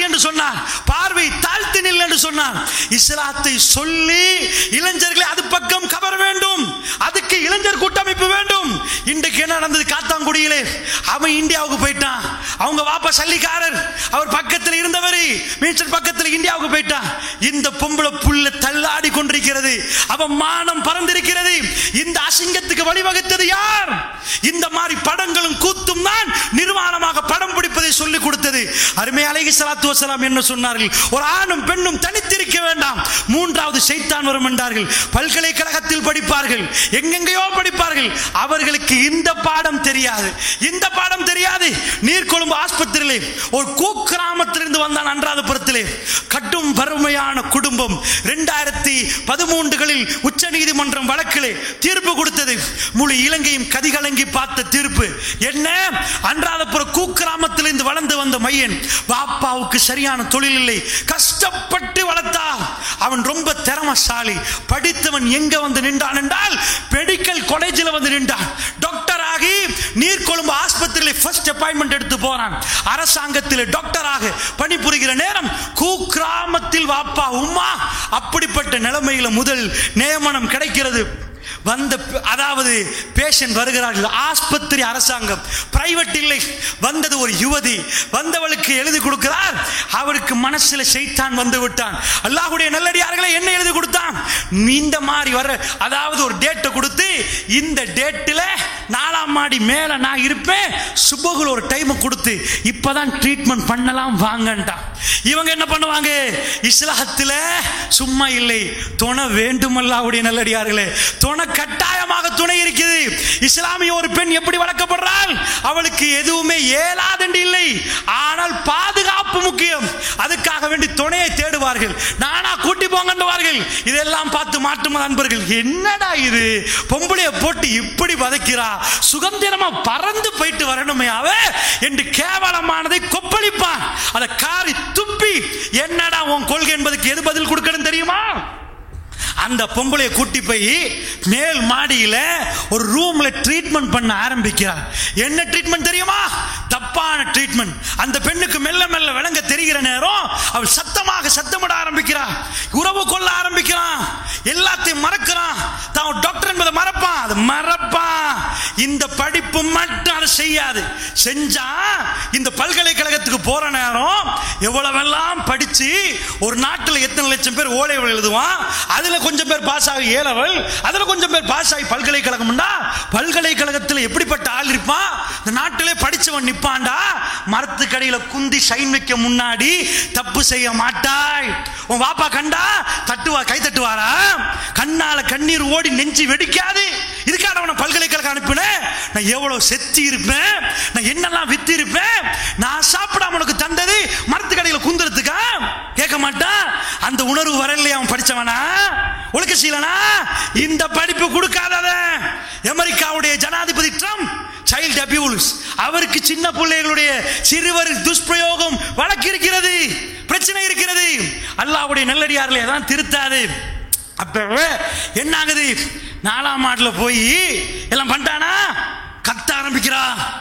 என்று சொன்னார் பார்வை தாழ்த்தி நில் என்று சொன்னார் இஸ்லாத்தை சொல்லி இளைஞர்களை அது பக்கம் கவர வேண்டும் அதுக்கு இளைஞர் கூட்டமைப்பு வேண்டும் இன்றைக்கு என்ன நடந்தது காத்தாங்குடியிலே அவன் இந்தியாவுக்கு போயிட்டான் அவங்க வாப்பா சல்லிக்காரர் அவர் பக்கத்தில் இருந்தவர் மீச்சர் பக்கத்தில் இந்தியாவுக்கு போயிட்டான் இந்த பொம்பளை புல்ல தள்ளாடி கொண்டிருக்கிறது அவன் மானம் பறந்திருக்கிறது இந்த அசிங்கத்துக்கு வழிவகுத்தது யார் இந்த மாதிரி படங்களும் கூத்தும் தான் நிர்வாணமாக படம் பிடிப்பதை சொல்லிக் கொடுத்தது அருமை அலைஹி ஸலாத்து வஸலாம் என்ன சொன்னார்கள் ஒரு ஆணும் பெண்ணும் தனித்திருக்க வேண்டாம் மூன்றாவது சைத்தான் வரும் என்றார்கள் பல்கலைக்கழகத்தில் படிப்பார்கள் எங்கெங்கேயோ படிப்பார்கள் அவர்களுக்கு இந்த பாடம் தெரியாது இந்த பாடம் தெரியாது நீர்கொழும்பு ஆஸ்பத்திரியிலே ஒரு கூக்கிராமத்திலிருந்து வந்தான் அன்றாதபுரத்திலே கட்டும் வறுமையான குடும்பம் இரண்டாயிரத்தி பதிமூன்றுகளில் உச்ச நீதிமன்றம் வழக்கிலே தீர்ப்பு கொடுத்தது முழு இலங்கையும் கதிகலங்கி பார்த்த தீர்ப்பு என்ன அன்றாதபுர கூக்கிராமத்திலிருந்து வளர்ந்து வந்த மையன் பாப்பாவுக்கு சரியான தொழில் இல்லை கஷ்டப்பட்டு வளர்த்தா அவன் ரொம்ப திறமசாலி படித்தவன் எங்க வந்து நின்றான் என்றால் மெடிக்கல் காலேஜில் வந்து நின்றான் டாக்டர் ஆகி நீர்கொழும்பு ஆஸ்பத்திரியில் ஃபர்ஸ்ட் அப்பாயின்மெண்ட் எடுத்து போறான் அரசாங்கத்தில் டாக்டராக பணிபுரிகிற நேரம் கூக்கிராமத்தில் வாப்பா உம்மா அப்படிப்பட்ட நிலைமையில முதல் நியமனம் கிடைக்கிறது வந்த அதாவது பேஷண்ட் வருகிறார்கள் ஆஸ்பத்திரி அரசாங்கம் பிரைவேட் இல்லை வந்தது ஒரு யுவதி வந்தவளுக்கு எழுதி கொடுக்கிறார் அவருக்கு மனசுல செய்தான் வந்து விட்டான் அல்லாஹ்வுடைய நல்லடியார்களை என்ன எழுதி கொடுத்தான் இந்த மாதிரி வர அதாவது ஒரு டேட்டை கொடுத்து இந்த டேட்டில் நாலாம் மாடி மேல நான் இருப்பேன் சுபகுல் ஒரு டைம் கொடுத்து இப்பதான் ட்ரீட்மெண்ட் பண்ணலாம் வாங்கன்ட்டான் இவங்க என்ன பண்ணுவாங்க இஸ்லாத்துல சும்மா இல்லை துணை வேண்டுமல்லாவுடைய நல்லடியார்களே துணை கட்டாயமாக துணை இருக்குது இஸ்லாமிய ஒரு பெண் எப்படி வளர்க்கப்படுறாள் அவளுக்கு எதுவுமே ஏலாதண்டு இல்லை ஆனால் பாதுகாப்பு முக்கியம் அதுக்காக வேண்டி துணையை தேடுவார்கள் நானா கூட்டி போங்கன்றுவார்கள் இதெல்லாம் பார்த்து மாற்றும் அன்பர்கள் என்னடா இது பொம்பளைய போட்டு இப்படி வதைக்கிறா சுதந்திரமா பறந்து போயிட்டு வரணுமே அவ என்று கேவலமானதை கொப்பளிப்பான் அதை காரி துப்பி என்னடா உன் கொள்கை என்பதுக்கு எது பதில் கொடுக்கணும் தெரியுமா அந்த பொம்பளைய கூட்டி போய் மேல் மாடியில ஒரு ரூம்ல ட்ரீட்மெண்ட் பண்ண ஆரம்பிக்கிறார் என்ன ட்ரீட்மெண்ட் தெரியுமா தப்பான ட்ரீட்மெண்ட் அந்த பெண்ணுக்கு மெல்ல மெல்ல விளங்க தெரிகிற நேரம் அவள் சத்தமாக சத்தமிட ஆரம்பிக்கிறார் உறவு கொள்ள ஆரம்பிக்கிறான் எல்லாத்தையும் மறக்கிறான் தான் டாக்டர் என்பதை மறப்பான் அது மறப்பான் இந்த படிப்பு மட்டும் அதை செய்யாது செஞ்சா இந்த பல்கலைக்கழகத்துக்கு போற நேரம் எவ்வளவெல்லாம் படிச்சு ஒரு நாட்டில் எத்தனை லட்சம் பேர் ஓலைவள் எழுதுவான் அதுல கொஞ்சம் பேர் பாஸ் ஆகி ஏலவள் அதுல கொஞ்சம் பேர் பாஸ் ஆகி பல்கலைக்கழகம்டா பல்கலைக்கழகத்தில் எப்படிப்பட்ட ஆள் இருப்பான் இந்த நாட்டிலே படிச்சவன் நிப்பான்டா மரத்துக்கடியில குந்தி சைன் வைக்க முன்னாடி தப்பு செய்ய மாட்டாய் உன் வாப்பா கண்டா தட்டுவா கை தட்டுவாரா கண்ணால கண்ணீர் ஓடி நெஞ்சு வெடிக்காது இதுக்காக அவனை பல்கலைக்கழகம் அனுப்பினேன் நான் எவ்வளவு செத்து இருப்பேன் நான் என்னெல்லாம் வித்து இருப்பேன் நான் சாப்பிடாம உனக்கு தந்தது மரத்துக்கடையில குந்துறதுக்கா கேட்க மாட்டான் அந்த உணர்வு வரலையே அவன் படிச்சவனா ஒழுக்க சீலனா இந்த படிப்பு கொடுக்காதத அமெரிக்காவுடைய ஜனாதிபதி ட்ரம்ப் சைல்ட் அபியூஸ் அவருக்கு சின்ன பிள்ளைகளுடைய சிறுவர் துஷ்பிரயோகம் வழக்கு இருக்கிறது பிரச்சனை இருக்கிறது அல்லாவுடைய நல்லடியார்களை அதான் திருத்தாது அப்ப என்ன ஆகுது நாலாம் மாட்டுல போய் எல்லாம் பண்ணிட்டானா கத்த ஆரம்பிக்கிறா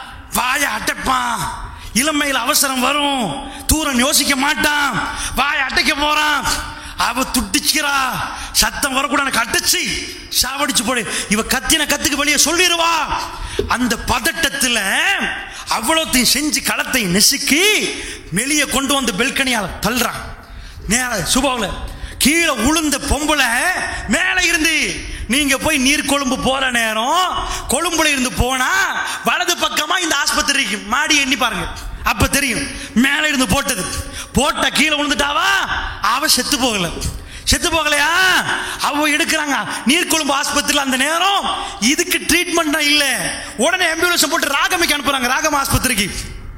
வாய அடைப்பான் இளமையில் அவசரம் வரும் தூரம் யோசிக்க மாட்டான் வாய அடைக்க போறான் அவ துட்டிச்சுக்கிறா சத்தம் வரக்கூடாது கட்டுச்சு சாவடிச்சு போடு இவ கத்தின கத்துக்கு வெளியே சொல்லிடுவா அந்த பதட்டத்தில் அவ்வளோத்தையும் செஞ்சு களத்தை நெசுக்கி வெளியே கொண்டு வந்து பெல்கனியால் தள்ளுறான் நேர சுபாவில் கீழே உளுந்த பொம்பளை மேலே இருந்து நீங்க போய் நீர் கொழும்பு போற நேரம் கொழும்புல இருந்து போனா வலது பக்கமா இந்த ஆஸ்பத்திரிக்கு மாடி எண்ணி பாருங்க அப்ப தெரியும் மேலே இருந்து போட்டது போட்ட கீழே விழுந்துட்டாவா அவ செத்து போகல செத்து போகலையா அவ எடுக்கிறாங்க நீர்கொழும்பு ஆஸ்பத்திரியில் அந்த நேரம் இதுக்கு ட்ரீட்மெண்ட் இல்ல உடனே ஆம்புலன்ஸ் போட்டு ராகமிக்கு அனுப்புறாங்க ராகம் ஆஸ்பத்திரிக்கு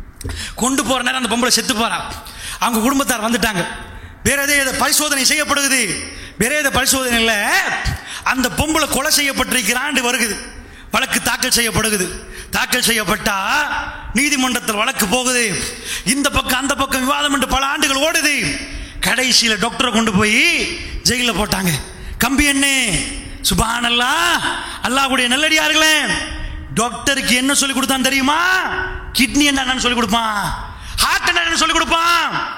கொண்டு போற நேரம் அந்த பொம்பளை செத்து போறா அவங்க குடும்பத்தார் வந்துட்டாங்க வேற எதே பரிசோதனை செய்யப்படுகிறது வேற எதை பரிசோதனை இல்லை அந்த பொம்பளை கொலை செய்யப்பட்டிருக்கிறாண்டு வருகுது வழக்கு தாக்கல் செய்யப்படுகிறது தாக்கல் செய்யப்பட்டா நீதிமன்றத்தில் வழக்கு போகுது இந்த பக்கம் அந்த பக்கம் விவாதம் என்று பல ஆண்டுகள் ஓடுது கடைசியில் டாக்டரை கொண்டு போய் ஜெயிலில் போட்டாங்க கம்பி என்ன சுபானல்லா அல்லாஹ்வுடைய நல்லடியார்களே டாக்டருக்கு என்ன சொல்லி கொடுத்தான் தெரியுமா கிட்னி என்னன்னு சொல்லி கொடுப்பான் ஹார்ட் என்னன்னு சொல்லி கொடுப்பான்